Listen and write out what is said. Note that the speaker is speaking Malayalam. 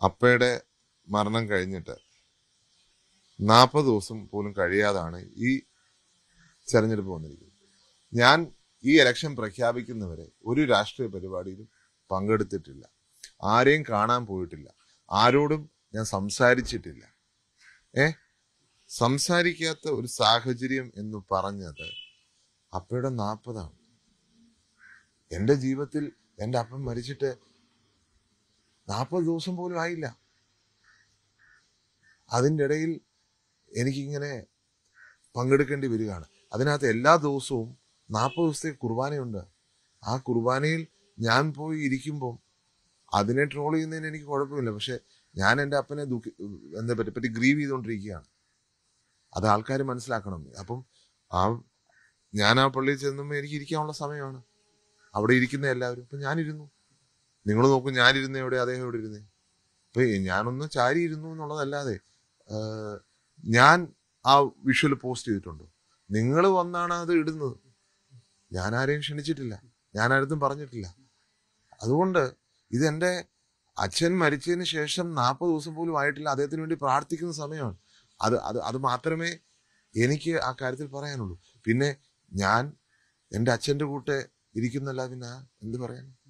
അപ്പയുടെ മരണം കഴിഞ്ഞിട്ട് നാൽപ്പത് ദിവസം പോലും കഴിയാതാണ് ഈ തെരഞ്ഞെടുപ്പ് വന്നിരിക്കുന്നത് ഞാൻ ഈ ഇലക്ഷൻ പ്രഖ്യാപിക്കുന്നവരെ ഒരു രാഷ്ട്രീയ പരിപാടിയിലും പങ്കെടുത്തിട്ടില്ല ആരെയും കാണാൻ പോയിട്ടില്ല ആരോടും ഞാൻ സംസാരിച്ചിട്ടില്ല ഏ സംസാരിക്കാത്ത ഒരു സാഹചര്യം എന്ന് പറഞ്ഞത് അപ്പയുടെ നാൽപ്പതാണ് എൻ്റെ ജീവിതത്തിൽ എൻ്റെ അപ്പം മരിച്ചിട്ട് നാൽപ്പത് ദിവസം പോലും ആയില്ല അതിൻ്റെ ഇടയിൽ എനിക്കിങ്ങനെ പങ്കെടുക്കേണ്ടി വരികയാണ് അതിനകത്ത് എല്ലാ ദിവസവും നാൽപ്പത് ദിവസത്തെ കുർബാനയുണ്ട് ആ കുർബാനയിൽ ഞാൻ പോയി ഇരിക്കുമ്പം അതിനെ ട്രോൾ ചെയ്യുന്നതിന് എനിക്ക് കുഴപ്പമില്ല പക്ഷെ ഞാൻ എൻ്റെ അപ്പനെ ദുഃഖി എന്താ പറ്റി പറ്റി ഗ്രീവ് ചെയ്തുകൊണ്ടിരിക്കുകയാണ് അത് ആൾക്കാർ മനസ്സിലാക്കണം അപ്പം ആ ഞാൻ ആ പള്ളിയിൽ ചെന്നുമ്പോൾ എനിക്ക് ഇരിക്കാനുള്ള സമയമാണ് അവിടെ ഇരിക്കുന്ന എല്ലാവരും അപ്പം ഞാനിരുന്നു നിങ്ങൾ നോക്കും ഞാനിരുന്ന എവിടെ അദ്ദേഹം എവിടെ ഇരുന്നേ അപ്പൊ ഞാനൊന്ന് ചാരി ഇരുന്നു എന്നുള്ളതല്ലാതെ ആഹ്, ഞാൻ ആ വിഷ്വൽ പോസ്റ്റ് ചെയ്തിട്ടുണ്ടോ നിങ്ങൾ വന്നാണ് അത് ഇടുന്നത് ഞാൻ ആരെയും ക്ഷണിച്ചിട്ടില്ല ഞാൻ ആരടുത്തും പറഞ്ഞിട്ടില്ല അതുകൊണ്ട് ഇതെന്റെ അച്ഛൻ മരിച്ചതിന് ശേഷം നാൽപ്പത് ദിവസം പോലും ആയിട്ടില്ല അദ്ദേഹത്തിന് വേണ്ടി പ്രാർത്ഥിക്കുന്ന സമയമാണ് അത് അത് അത് മാത്രമേ എനിക്ക് ആ കാര്യത്തിൽ പറയാനുള്ളൂ പിന്നെ ഞാൻ എൻ്റെ അച്ഛൻ്റെ കൂടെ ഇരിക്കുന്നല്ല പിന്നെ എന്ത് പറയാൻ